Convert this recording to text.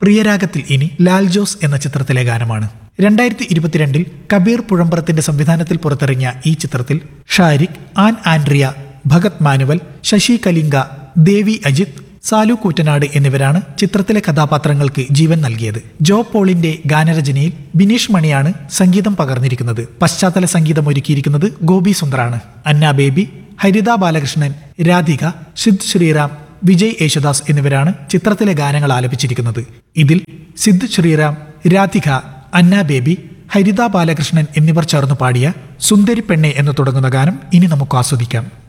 പ്രിയരാഗത്തിൽ ഇനി ലാൽ ജോസ് എന്ന ചിത്രത്തിലെ ഗാനമാണ് രണ്ടായിരത്തി ഇരുപത്തിരണ്ടിൽ കബീർ പുഴമ്പറത്തിന്റെ സംവിധാനത്തിൽ പുറത്തിറങ്ങിയ ഈ ചിത്രത്തിൽ Shariq Ann Andrea Bhagath Manuel Sasi Kalinga Devi Ajith Salu Koottanad എന്നിവരാണ് ചിത്രത്തിലെ കഥാപാത്രങ്ങൾക്ക് ജീവൻ നൽകിയത് ജോ പോളിന്റെ ഗാനരചനയിൽ ബിനീഷ് മണിയാണ് സംഗീതം പകർന്നിരിക്കുന്നത് പശ്ചാത്തല സംഗീതം ഒരുക്കിയിരിക്കുന്നത് ഗോപി സുന്ദറാണ് അന്ന ബേബി ഹരിത ബാലകൃഷ്ണൻ രാധിക സിദ് ശ്രീറാം വിജയ് യേശുദാസ് എന്നിവരാണ് ചിത്രത്തിലെ ഗാനങ്ങൾ ആലപിച്ചിരിക്കുന്നത് ഇതിൽ സിദ് ശ്രീറാം രാധിക അന്ന ബേബി ഹരിത ബാലകൃഷ്ണൻ എന്നിവർ ചേർന്ന് പാടിയ സുന്ദരി പെണ്ണെ എന്ന് തുടങ്ങുന്ന ഗാനം ഇനി നമുക്ക് ആസ്വദിക്കാം